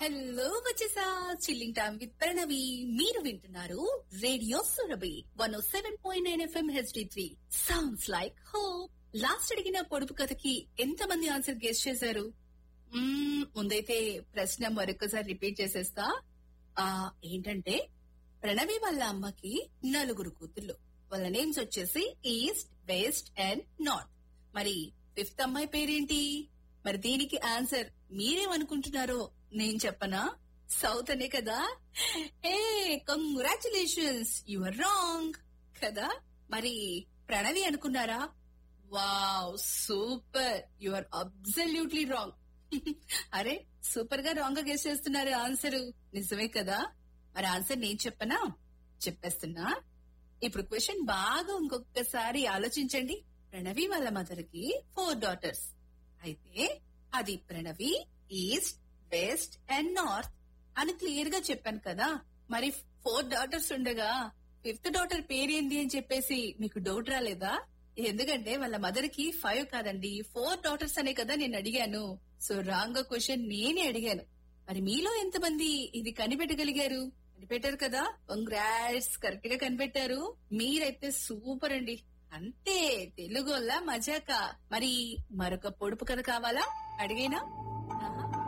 hello వచ్చేసా chilling time with Pranavi మీరు వింటున్నారు radio Surabhi one O seven point nine FM HD three sounds like hope last అడిగిన పొడుపు కథకి ఎంత మంది ఆన్సర్ గెస్ట్ చేశారు మ్మ్, ముందైతే ప్రశ్న మరొకసారి రిపీట్ చేసేస్తా ఆ ఏంటంటే ప్రణవి వాళ్ళ అమ్మకి నలుగురు కూతుళ్ళు వాళ్ళ నేమ్స్ వచ్చేసి ఈస్ట్ వెస్ట్ అండ్ నార్త్ మరి ఫిఫ్త్ అమ్మాయి పేరేంటి మరి దీనికి ఆన్సర్ మీరేమనుకుంటున్నారో నేను చెప్పనా సౌత్ అనే కదా ఏ కంగ్రాచులేషన్స్ యు ఆర్ రాంగ్ కదా మరి ప్రణవి అనుకున్నారా wow super you are absolutely wrong అరే సూపర్ గా రాంగ్ గా గెస్ చేస్తున్నారు ఆన్సర్ నిజమే కదా మరి ఆన్సర్ నేను చెప్పనా చెప్పేస్తున్నా ఇప్పుడు క్వశ్చన్ బాగా ఇంకొకసారి ఆలోచించండి ప్రణవి వాళ్ళ మదర్ కి ఫోర్ డాటర్స్ అయితే అది Pranavi east west and north అని క్లియర్ గా చెప్పాను కదా మరి ఫోర్ డాటర్స్ ఉండగా ఫిఫ్త్ డాటర్ పేరేంది అని చెప్పేసి మీకు డౌట్ రాలేదా ఎందుకంటే వాళ్ళ మదర్ కి ఫైవ్ కాదండి ఫోర్ డాటర్స్ అనే కదా నేను అడిగాను సో రాంగ్ క్వశ్చన్ నేనే అడిగాను మరి మీలో ఎంతమంది ఇది కనిపెట్టగలిగారు కనిపెట్టారు కదా కంగ్రాట్స్ కరెక్ట్ గా కనిపెట్టారు మీరైతే సూపర్ అండి అంతే తెలుగులా మజాక మరి మరొక పొడుపు కథ కావాలా అడిగేనా